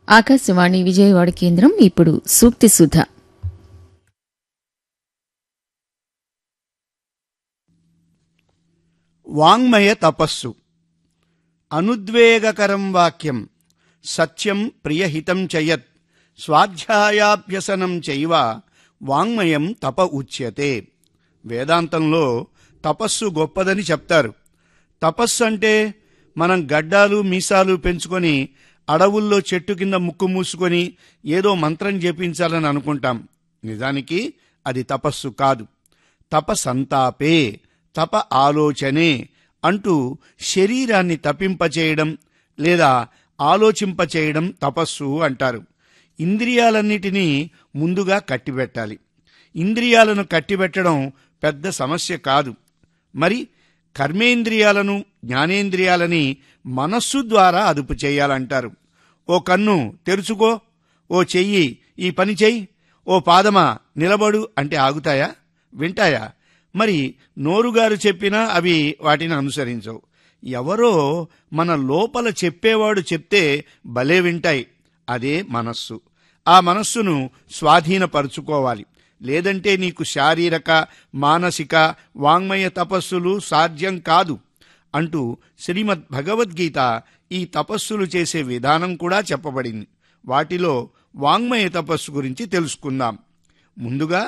ఆకాశవాణి విజయవాడ కేంద్రం ఇప్పుడు సూక్తి సుధ వాంగ్మయ తపస్సు అనుద్వేగకరం వాక్యం సత్యం ప్రియహితం చయత్ స్వాధ్యాయాభ్యసనం చైవ వాంగ్మయం తప ఉచ్యతే వేదాంతంలో తపస్సు గొప్పదని చెప్తారు తపస్సు అంటే మనం గడ్డాలు మీసాలు పెంచుకొని అడవుల్లో చెట్టు కింద ముక్కు మూసుకొని ఏదో మంత్రం జపించాలని అనుకుంటాం నిజానికి అది తపస్సు కాదు తప సంతాపే తప ఆలోచనే అంటూ శరీరాన్ని తపింపచేయడం లేదా ఆలోచింపచేయడం తపస్సు అంటారు ఇంద్రియాలన్నిటినీ ముందుగా కట్టిబెట్టాలి ఇంద్రియాలను కట్టిబెట్టడం పెద్ద సమస్య కాదు మరి కర్మేంద్రియాలను జ్ఞానేంద్రియాలని మనస్సు ద్వారా అదుపు చేయాలంటారు ఓ కన్ను తెరుచుకో ఓ చెయ్యి ఈ పని చెయ్యి ఓ పాదమా నిలబడు అంటే ఆగుతాయా వింటాయా మరి నోరుగారు చెప్పినా అవి వాటిని అనుసరించవు ఎవరో మన లోపల చెప్పేవాడు చెప్తే భలే వింటాయి అదే మనస్సు ఆ మనస్సును స్వాధీనపరుచుకోవాలి లేదంటే నీకు శారీరక మానసిక వాంగ్మయ తపస్సులు సాధ్యం కాదు అంటూ శ్రీమద్ భగవద్గీత ఈ తపస్సులు చేసే విధానం కూడా చెప్పబడింది వాటిలో వాంగ్మయ తపస్సు గురించి తెలుసుకుందాం ముందుగా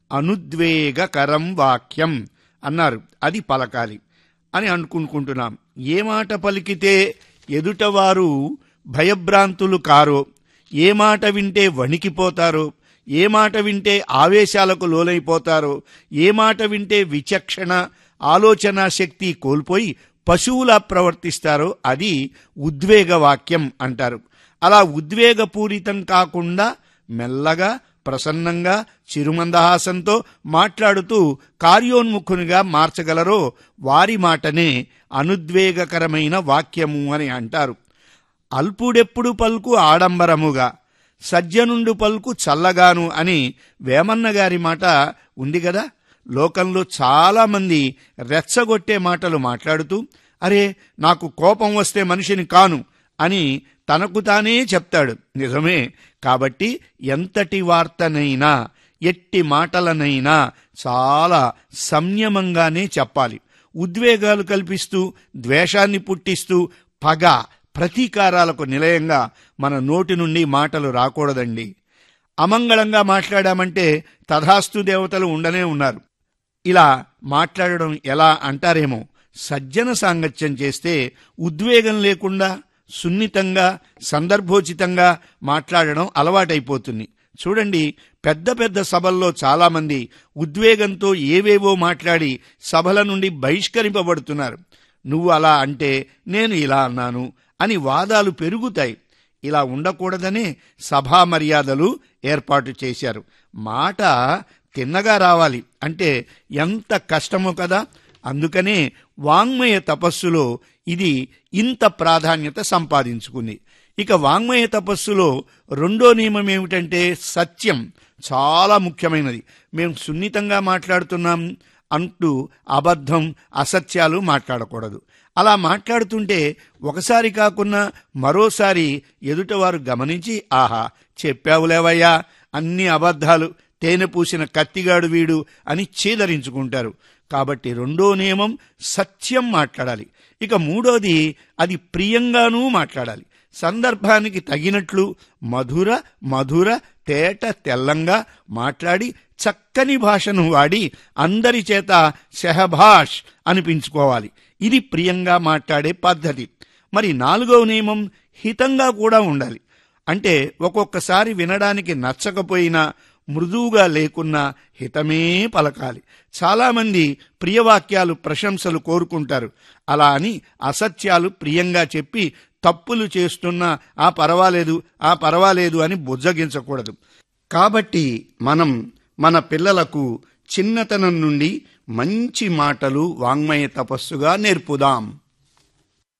అనుద్వేగకరం వాక్యం అన్నారు అది పలకాలి అని అనుకుంటున్నాం ఏ మాట పలికితే ఎదుటవారు భయభ్రాంతులు కారో ఏ మాట వింటే వణికిపోతారో ఏ మాట వింటే ఆవేశాలకు లోనైపోతారో ఏ మాట వింటే విచక్షణ ఆలోచన శక్తి కోల్పోయి పశువులా ప్రవర్తిస్తారో అది ఉద్వేగ వాక్యం అంటారు అలా ఉద్వేగపూరితం కాకుండా మెల్లగా ప్రసన్నంగా చిరుమందహాసంతో మాట్లాడుతూ కార్యోన్ముఖునిగా మార్చగలరో వారి మాటనే అనుద్వేగకరమైన వాక్యము అని అంటారు అల్పుడెప్పుడు పలుకు ఆడంబరముగా సజ్జనుండు పలుకు చల్లగాను అని వేమన్న గారి మాట ఉంది కదా లోకంలో చాలామంది రెచ్చగొట్టే మాటలు మాట్లాడుతూ అరే నాకు కోపం వస్తే మనిషిని కాను అని తనకు తానే చెప్తాడు నిజమే కాబట్టి ఎంతటి వార్తనైనా ఎట్టి మాటలనైనా చాలా సంయమంగానే చెప్పాలి ఉద్వేగాలు కల్పిస్తూ ద్వేషాన్ని పుట్టిస్తూ పగ ప్రతీకారాలకు నిలయంగా మన నోటి నుండి మాటలు రాకూడదండి అమంగళంగా మాట్లాడామంటే తథాస్తు దేవతలు ఉండనే ఉన్నారు ఇలా మాట్లాడడం ఎలా అంటారేమో సజ్జన సాంగత్యం చేస్తే ఉద్వేగం లేకుండా సున్నితంగా సందర్భోచితంగా మాట్లాడడం అలవాటైపోతుంది చూడండి పెద్ద పెద్ద సభల్లో చాలామంది ఉద్వేగంతో ఏవేవో మాట్లాడి సభల నుండి బహిష్కరింపబడుతున్నారు నువ్వు అలా అంటే నేను ఇలా అన్నాను అని వాదాలు పెరుగుతాయి ఇలా ఉండకూడదనే సభా మర్యాదలు ఏర్పాటు చేశారు మాట తిన్నగా రావాలి అంటే ఎంత కష్టమో కదా అందుకనే వాంగ్మయ తపస్సులో ఇది ఇంత ప్రాధాన్యత సంపాదించుకుంది ఇక వాంగ్మయ తపస్సులో రెండో నియమం ఏమిటంటే సత్యం చాలా ముఖ్యమైనది మేము సున్నితంగా మాట్లాడుతున్నాం అంటూ అబద్ధం అసత్యాలు మాట్లాడకూడదు అలా మాట్లాడుతుంటే ఒకసారి కాకున్నా మరోసారి ఎదుటవారు గమనించి ఆహా చెప్పావులేవయ్యా అన్ని అబద్ధాలు తేనె పూసిన కత్తిగాడు వీడు అని చీదరించుకుంటారు కాబట్టి రెండో నియమం సత్యం మాట్లాడాలి ఇక మూడోది అది ప్రియంగానూ మాట్లాడాలి సందర్భానికి తగినట్లు మధుర మధుర తేట తెల్లంగా మాట్లాడి చక్కని భాషను వాడి అందరి చేత సెహభాష్ అనిపించుకోవాలి ఇది ప్రియంగా మాట్లాడే పద్ధతి మరి నాలుగవ నియమం హితంగా కూడా ఉండాలి అంటే ఒక్కొక్కసారి వినడానికి నచ్చకపోయినా మృదువుగా లేకున్నా హితమే పలకాలి చాలామంది ప్రియవాక్యాలు ప్రశంసలు కోరుకుంటారు అలా అని అసత్యాలు ప్రియంగా చెప్పి తప్పులు చేస్తున్నా ఆ పర్వాలేదు ఆ పర్వాలేదు అని బుజ్జగించకూడదు కాబట్టి మనం మన పిల్లలకు చిన్నతనం నుండి మంచి మాటలు వాంగ్మయ తపస్సుగా నేర్పుదాం